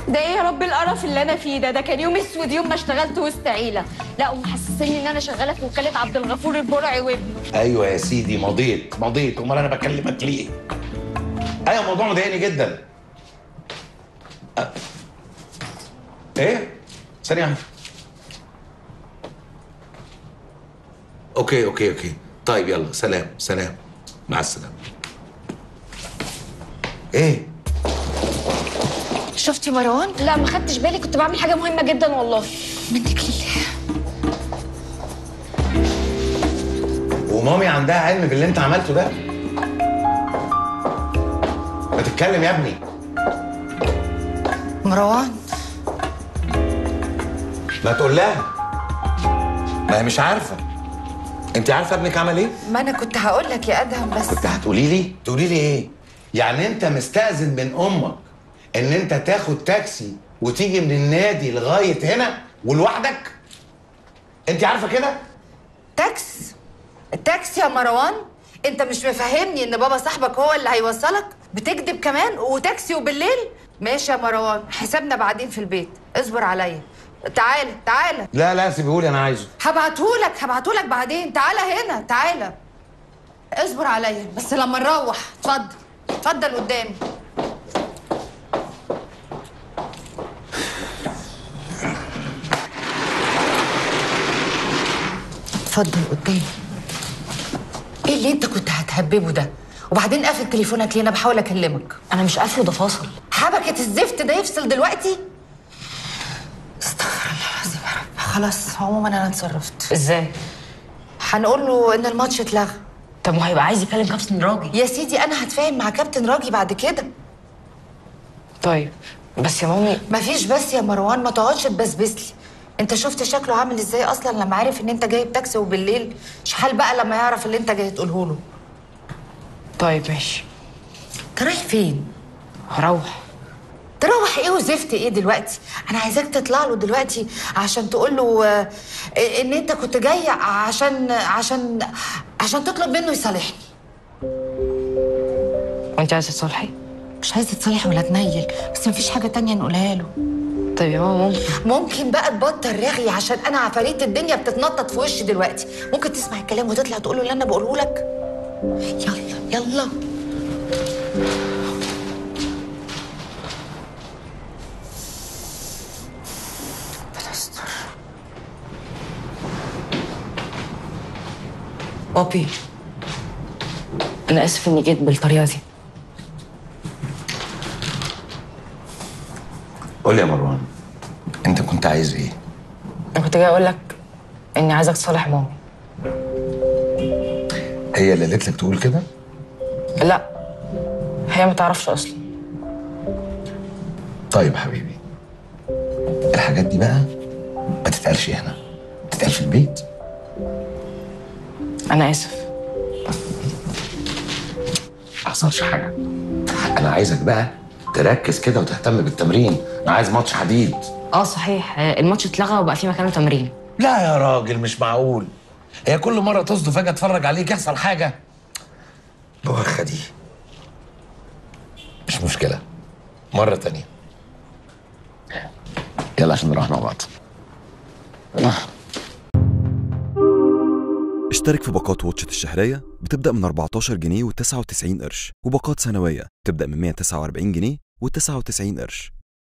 ده ايه يا رب القرف اللي انا فيه ده ده كان يوم اسود يوم ما اشتغلت وسط عيله لا ومحسسني ان انا شغاله في وكاله عبد الغفور البرعي وابنه ايوه يا سيدي مضيت مضيت امال انا بكلمك ليه ايوه الموضوع مضايقني جدا أ- ايه ثانيه واحدة. اوكي اوكي اوكي طيب يلا سلام سلام مع السلامه ايه شفتي مروان لا ما خدتش بالي كنت بعمل حاجه مهمه جدا والله منك لله ومامي عندها علم باللي انت عملته ده ما تتكلم يا ابني مروان ما تقول لها ما هي مش عارفه انت عارفه ابنك عمل ايه ما انا كنت هقول لك يا ادهم بس كنت هتقولي لي تقولي لي ايه يعني انت مستأذن من امك ان انت تاخد تاكسي وتيجي من النادي لغايه هنا ولوحدك انت عارفه كده تاكس التاكسي يا مروان انت مش مفهمني ان بابا صاحبك هو اللي هيوصلك بتكذب كمان وتاكسي وبالليل ماشي يا مروان حسابنا بعدين في البيت اصبر عليا تعالى تعالى لا لا سيبهولي انا عايزه هبعتهولك هبعتهولك بعدين تعالى هنا تعالى اصبر عليا بس لما نروح اتفضل اتفضل قدامي اتفضل قدامي ايه اللي انت كنت هتهببه ده وبعدين قافل تليفونك ليه انا بحاول اكلمك انا مش قافله ده فاصل حبكة الزفت ده يفصل دلوقتي استغفر الله العظيم يا رب خلاص عموما انا اتصرفت ازاي هنقول له ان الماتش اتلغى طب ما هيبقى عايز يكلم كابتن راجي يا سيدي انا هتفاهم مع كابتن راجي بعد كده طيب بس يا مامي مفيش بس يا مروان ما تقعدش تبسبس لي انت شفت شكله عامل ازاي اصلا لما عرف ان انت جايب تاكسي وبالليل شحال بقى لما يعرف اللي انت جاي تقوله له طيب ماشي انت رايح فين هروح تروح ايه وزفت ايه دلوقتي انا عايزاك تطلع له دلوقتي عشان تقول له آه، ان انت كنت جاي عشان عشان عشان تطلب منه يصالحني وانت عايزه تصالحي مش عايزه تصالح ولا تنيل بس مفيش حاجه تانية نقولها له طيب يا ماما ممكن ممكن بقى تبطل رغي عشان انا عفاريت الدنيا بتتنطط في وشي دلوقتي ممكن تسمع الكلام وتطلع تقول له اللي انا بقوله لك يلا يلا ربنا يستر. بابي انا اسف اني جيت بالطريقه دي قول لي يا مروان انت كنت عايز ايه انا كنت جاي اقول لك اني عايزك تصالح مامي هي اللي قالت لك تقول كده لا هي ما تعرفش اصلا طيب حبيبي الحاجات دي بقى ما تتقالش هنا تتقال في البيت انا اسف ما حصلش حاجه انا عايزك بقى تركز كده وتهتم بالتمرين انا عايز ماتش حديد اه صحيح آه، الماتش اتلغى وبقى في مكانه تمرين لا يا راجل مش معقول هي كل مره تصدف اجي اتفرج عليك يحصل حاجه بوخه دي مش مشكله مره تانية يلا عشان نروح مع بعض اشترك في باقات واتشت الشهرية بتبدأ من 14 جنيه و99 قرش وباقات سنوية بتبدأ من 149 جنيه و99 قرش